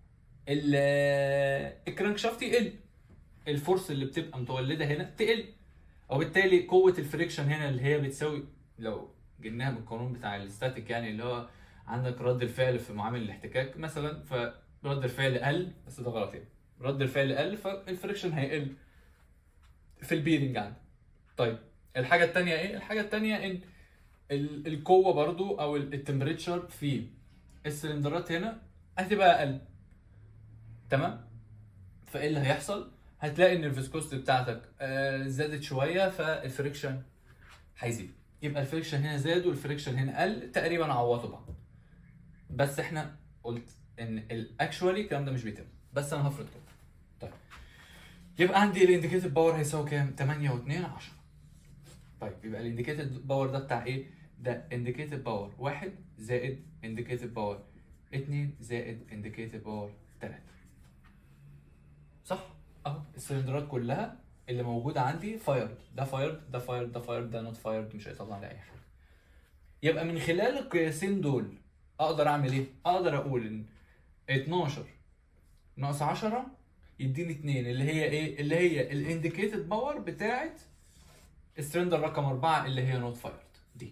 ال- الكرانك شافت يقل الفورس اللي بتبقى متولده هنا تقل وبالتالي قوه الفريكشن هنا اللي هي بتساوي لو جبناها من القانون بتاع الاستاتيك يعني اللي هو عندك رد الفعل في معامل الاحتكاك مثلا فرد الفعل قل بس ده غلط يعني رد الفعل قل فالفريكشن هيقل في البيرنج عندك طيب الحاجه الثانيه ايه الحاجه الثانيه ان ال- القوه برضو او التمبريتشر في السلندرات هنا هتبقى اقل تمام فايه اللي هيحصل هتلاقي ان الفيسكوستي بتاعتك آه، زادت شويه فالفريكشن هيزيد يبقى الفريكشن هنا زاد والفريكشن هنا قل تقريبا عوضوا بعض بس احنا قلت ان الاكشوالي الكلام ده مش بيتم بس انا هفرض كده طيب يبقى عندي الانديكيتد باور هيساوي كام 8 و2 10 طيب يبقى الانديكيتد باور ده بتاع ايه ده انديكيتد باور 1 زائد انديكيتد باور 2 زائد انديكيتد باور 3 صح اهو السلندرات كلها اللي موجوده عندي فايرد ده فايرد ده فايرد ده فايرد ده نوت فايرد مش هيطلع لي اي حاجه يبقى من خلال القياسين دول اقدر اعمل ايه اقدر اقول ان 12 ناقص 10 يديني 2 اللي هي ايه اللي هي الانديكيتد باور بتاعت السلندر رقم 4 اللي هي نوت فايرد دي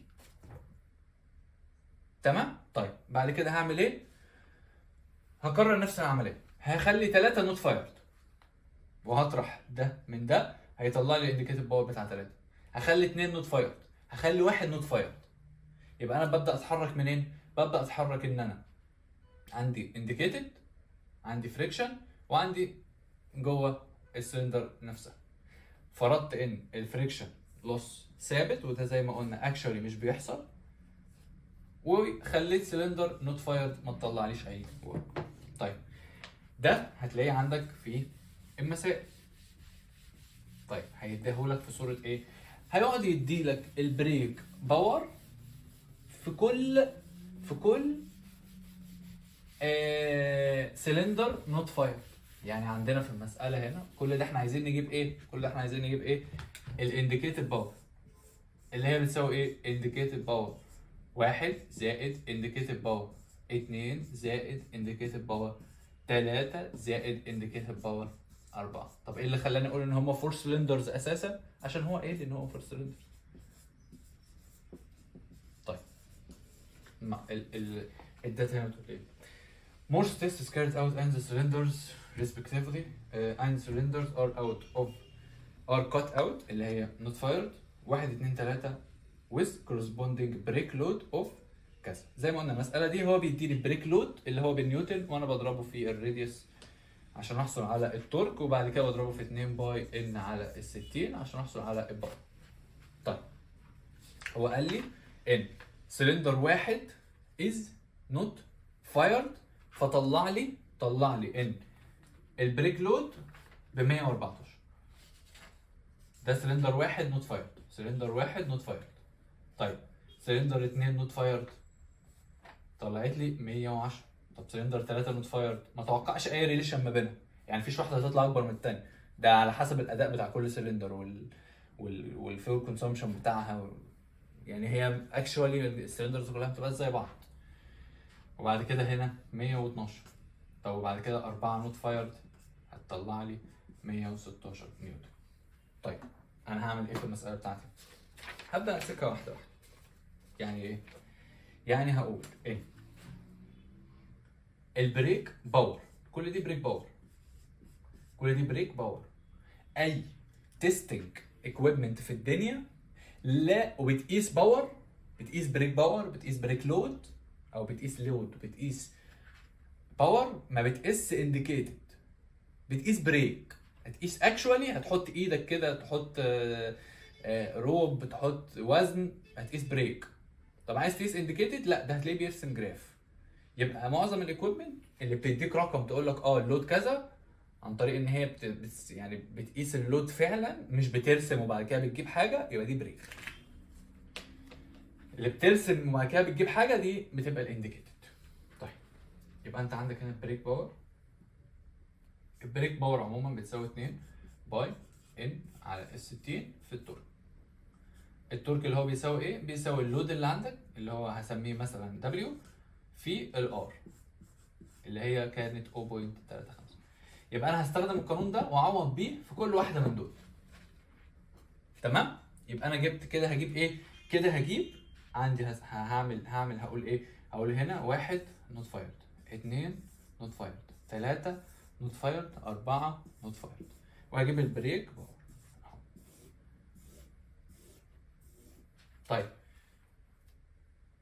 تمام طيب بعد كده هعمل ايه هكرر نفس العمليه هخلي 3 نوت فايرد وهطرح ده من ده هيطلع لي الانديكيتد باور بتاع 3 هخلي 2 نوت فايرد هخلي واحد نوت فايرد يبقى انا ببدا اتحرك منين ببدا اتحرك ان انا عندي انديكيتد عندي فريكشن وعندي جوه السلندر نفسها فرضت ان الفريكشن لوس ثابت وده زي ما قلنا اكشولي مش بيحصل وخليت سلندر نوت فايرد ما تطلعليش اي ورك طيب ده هتلاقيه عندك في المسائل طيب هيديهولك في صوره ايه هيقعد يديلك البريك باور في كل في كل آه سلندر نوت فاير يعني عندنا في المساله هنا كل ده احنا عايزين نجيب ايه كل ده احنا عايزين نجيب ايه الانديكيتد باور اللي هي بتساوي ايه انديكيتد باور واحد زائد انديكيتد باور اتنين زائد انديكيتد باور تلاتة زائد انديكيتد باور أربعة طب ايه اللي خلاني اقول ان هم فور سلندرز اساسا عشان هو قايل ان هو فور سلندرز طيب ما ال ال الداتا هنا بتقول ايه Most tests is carried out and the cylinders respectively uh, and cylinders are out of are cut out اللي هي not fired واحد اتنين تلاتة with corresponding brake load of كذا زي ما قلنا المسألة دي هو بيديني بريك لود اللي هو بالنيوتن وانا بضربه في الراديوس عشان احصل على التورك وبعد كده بضربه في 2 باي ان على ال 60 عشان احصل على الباور طيب هو قال لي ان سلندر واحد از نوت فايرد فطلع لي طلع لي ان البريك لود ب 114 ده سلندر واحد نوت فايرد سلندر واحد نوت فايرد طيب سلندر اتنين نوت فايرد طلعت لي 110 طب سلندر 3 نوت فايرد ما توقعش اي ريليشن ما بينهم يعني مفيش واحده هتطلع اكبر من الثانيه ده على حسب الاداء بتاع كل سلندر وال وال والفيول كونسومشن بتاعها و... يعني هي اكشوالي السلندرز كلها بتبقى زي بعض وبعد كده هنا 112 طب وبعد كده 4 نوت فايرد هتطلع لي 116 نيوتن طيب انا هعمل ايه في المساله بتاعتي هبدا امسكها واحده واحده يعني ايه يعني هقول ايه البريك باور كل دي بريك باور كل دي بريك باور اي تيستنج اكويبمنت في الدنيا لا وبتقيس باور بتقيس بريك باور بتقيس بريك لود او بتقيس لود بتقيس باور ما بتقيس انديكيتد بتقيس بريك هتقيس اكشوالي هتحط ايدك كده تحط آه، آه، روب تحط وزن هتقيس بريك طب عايز تقيس انديكيتد لا ده هتلاقيه بيرسم جراف يبقى معظم الاكويبمنت اللي بتديك رقم تقول لك اه اللود كذا عن طريق ان هي بت... بت... يعني بتقيس اللود فعلا مش بترسم وبعد كده بتجيب حاجه يبقى دي بريك اللي بترسم وبعد كده بتجيب حاجه دي بتبقى الانديكيتد طيب يبقى انت عندك هنا البريك باور البريك باور عموما بتساوي 2 باي ان على ال 60 في التورك التورك اللي هو بيساوي ايه بيساوي اللود اللي عندك اللي هو هسميه مثلا دبليو في الار اللي هي كانت 0.35 يبقى انا هستخدم القانون ده واعوض بيه في كل واحده من دول تمام يبقى انا جبت كده هجيب ايه كده هجيب عندي هس- هعمل هعمل هقول ايه هقول هنا واحد نوت فايرد اتنين نوت فايرد تلاتة نوت فايرد أربعة نوت فايرد وهجيب البريك باور أهو. طيب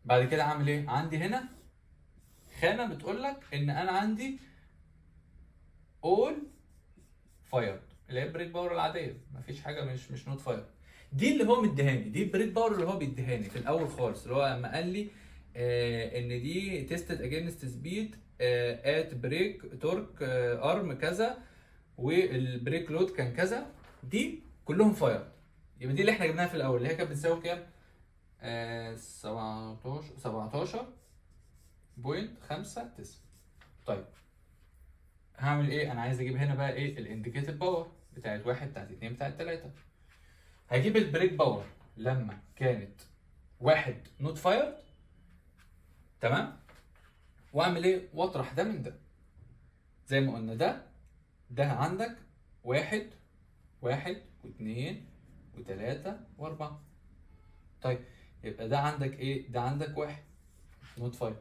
بعد كده عامل ايه عندي هنا خانه بتقول لك ان انا عندي all fired اللي هي البريك باور العاديه مفيش حاجه مش مش نوت فاير دي اللي هو مديهاني دي البريك باور اللي هو بيديهاني في الاول خالص اللي هو لما قال لي آه ان دي تيستد اجينست سبيد ات بريك تورك ارم كذا والبريك لود كان كذا دي كلهم فاير يبقى دي اللي احنا جبناها في الاول اللي هي كانت بتساوي كام؟ آه 17 17 بوينت 5 9 طيب هعمل ايه؟ انا عايز اجيب هنا بقى ايه الانديكيتد باور بتاعت واحد بتاعت اتنين بتاعت تلاته هجيب البريك باور لما كانت واحد نوت فايرد تمام واعمل ايه واطرح ده من ده زي ما قلنا ده ده عندك واحد واحد واثنين وثلاثة وأربعة طيب يبقى ده عندك ايه ده عندك واحد نوت فايف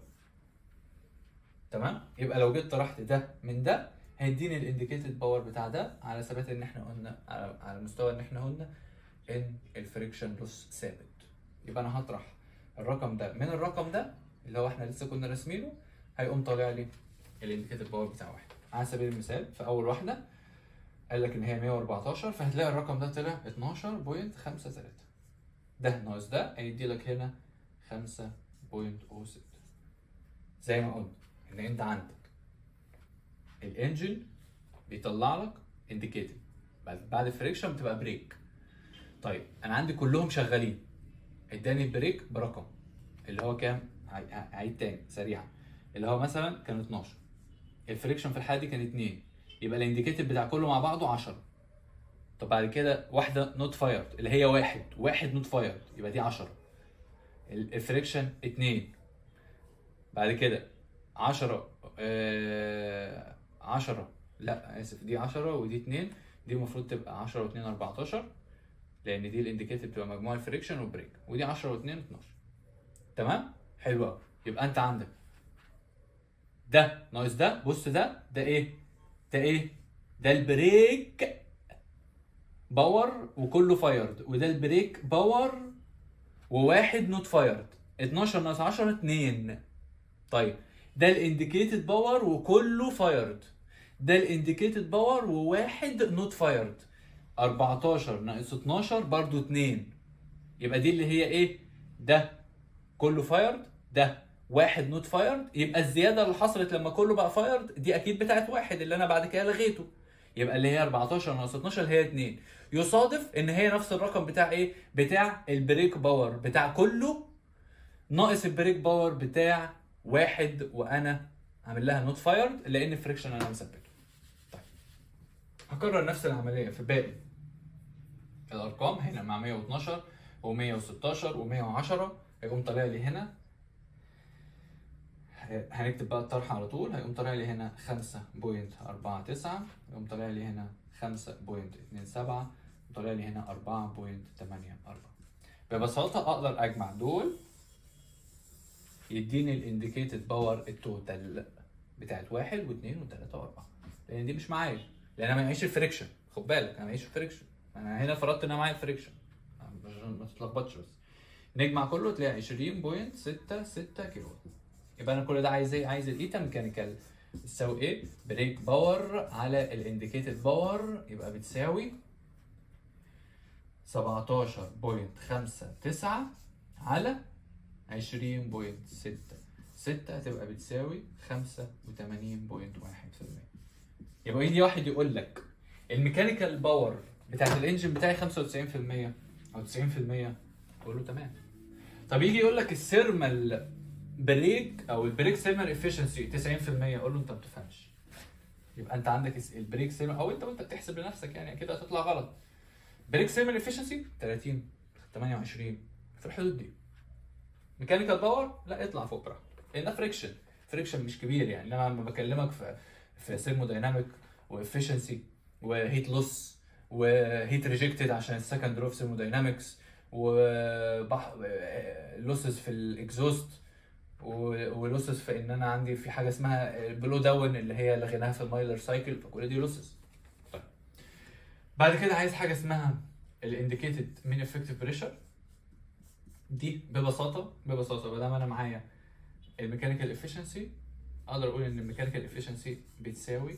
تمام يبقى لو جيت طرحت ده من ده هيديني الانديكيتد باور بتاع ده على ثبات ان احنا قلنا على, على مستوى ان احنا قلنا ان الفريكشن لوس ثابت يبقى انا هطرح الرقم ده من الرقم ده اللي هو احنا لسه كنا راسمينه هيقوم طالع لي الانديكيتد باور بتاع واحد على سبيل المثال في اول واحده قال لك ان هي 114 فهتلاقي الرقم ده طلع 12.53 ده ناقص ده هيدي لك هنا 5.06 زي ما قلنا ان انت عندك الانجن بيطلع لك انديكيتد بعد بعد الفريكشن بتبقى بريك طيب انا عندي كلهم شغالين اداني البريك برقم اللي هو كام هعي- هعيد تاني سريعا اللي هو مثلا كان 12 الفريكشن في الحاله دي كان 2 يبقى الانديكيتد بتاع كله مع بعضه 10 طب بعد كده واحده نوت فايرد اللي هي واحد واحد نوت فايرد يبقى دي 10 ال- الفريكشن 2 بعد كده 10 آه 10 لا اسف دي 10 ودي 2 دي المفروض تبقى 10 و2 14 لان دي الانديكيتور بتبقى مجموع الفريكشن والبريك ودي 10 و2 12 تمام حلو قوي يبقى انت عندك ده ناقص ده بص ده ده ايه ده ايه ده البريك باور وكله فايرد وده البريك باور وواحد نوت فايرد 12 ناقص 10 2 طيب ده الانديكيتد باور وكله فايرد ده الانديكيتد باور وواحد نوت فايرد 14 ناقص 12 برضو 2 يبقى دي اللي هي ايه ده كله فايرد ده واحد نوت فايرد يبقى الزياده اللي حصلت لما كله بقى فايرد دي اكيد بتاعت واحد اللي انا بعد كده لغيته يبقى اللي هي 14 ناقص 12 اللي هي 2 يصادف ان هي نفس الرقم بتاع ايه بتاع البريك باور بتاع كله ناقص البريك باور بتاع واحد وانا عامل لها نوت فايرد لان الفريكشن انا مثبته طيب هكرر نفس العمليه في باقي الارقام هنا مع 112 و116 و110 هيقوم طالع لي هنا هنكتب بقى الطرح على طول هيقوم طالع لي هنا 5.49 يقوم طالع لي هنا 5.27 وطالع لي هنا 4.84 ببساطة أقدر أجمع دول يديني الانديكيتد باور التوتال بتاعت واحد واثنين وثلاثة وأربعة لأن دي مش معايا لأن أنا معيش الفريكشن خد بالك أنا معيش الفريكشن أنا هنا فرضت إن أنا معايا الفريكشن عشان ما تتلخبطش بس نجمع كله تلاقي 20.66 كيلو يبقى انا كل ده عايز ايه؟ عايز الايتا ميكانيكال بتساوي ايه؟ بريك باور على الانديكيتد باور يبقى بتساوي 17.59 على 20.6 6 هتبقى بتساوي 85.1% يبقى يجي واحد يقول لك الميكانيكال باور بتاعت الانجن بتاعي 95% او 90% اقول له تمام طب يجي يقول لك السيرمال بريك او البريك سيرمال افشنسي 90% اقول له انت ما بتفهمش يبقى انت عندك الس- البريك سيرمال او انت وانت بتحسب لنفسك يعني كده هتطلع غلط بريك سيرمال افشنسي 30 28 في الحدود دي ميكانيكال باور لا اطلع فوق براحتك لان فريكشن فريكشن مش كبير يعني انما لما بكلمك في في ثيرمودايناميك وافشنسي وهيت لوس وهيت ريجكتد عشان السكند رو في ثيرموداينامكس وبح لوسز في الاكزوست ولوسز في ان انا عندي في حاجه اسمها بلو داون اللي هي لغيناها في المايلر سايكل فكل دي لوسز طيب بعد كده عايز حاجه اسمها الانديكيتد مين افكتيف بريشر دي ببساطه ببساطه ما دام انا معايا الميكانيكال افشنسي اقدر اقول ان الميكانيكال افشنسي بتساوي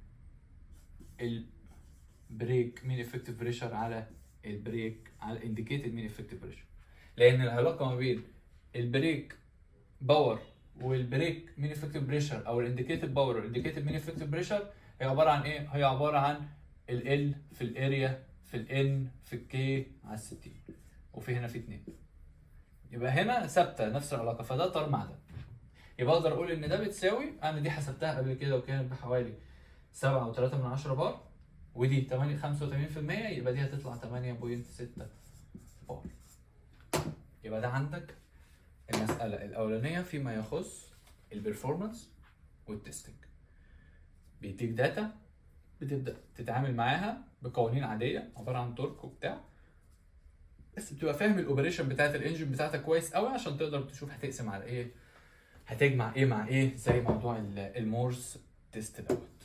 البريك مين افكتيف بريشر على البريك على الانديكيتد مين افكتيف بريشر لان العلاقه ما بين البريك باور والبريك مين افكتيف بريشر او الانديكيتد باور والانديكيتد مين افكتيف بريشر هي عباره عن ايه؟ هي عباره عن ال L في الاريا في ال N في ال K على ال 60 وفي هنا في 2 يبقى هنا ثابته نفس العلاقه فده طار مع ده يبقى اقدر اقول ان ده بتساوي انا دي حسبتها قبل كده وكانت بحوالي 7 و3 من 10 بار ودي 8 85% يبقى دي هتطلع 8.6 بار يبقى ده عندك المسألة الأولانية فيما يخص البرفورمانس والتستنج بيديك داتا بتبدأ تتعامل معاها بقوانين عادية عبارة عن تورك وبتاع بس بتبقى فاهم الاوبريشن بتاعت الانجن بتاعتك كويس قوي عشان تقدر تشوف هتقسم على ايه هتجمع ايه مع ايه زي موضوع ال- المورس تيست دوت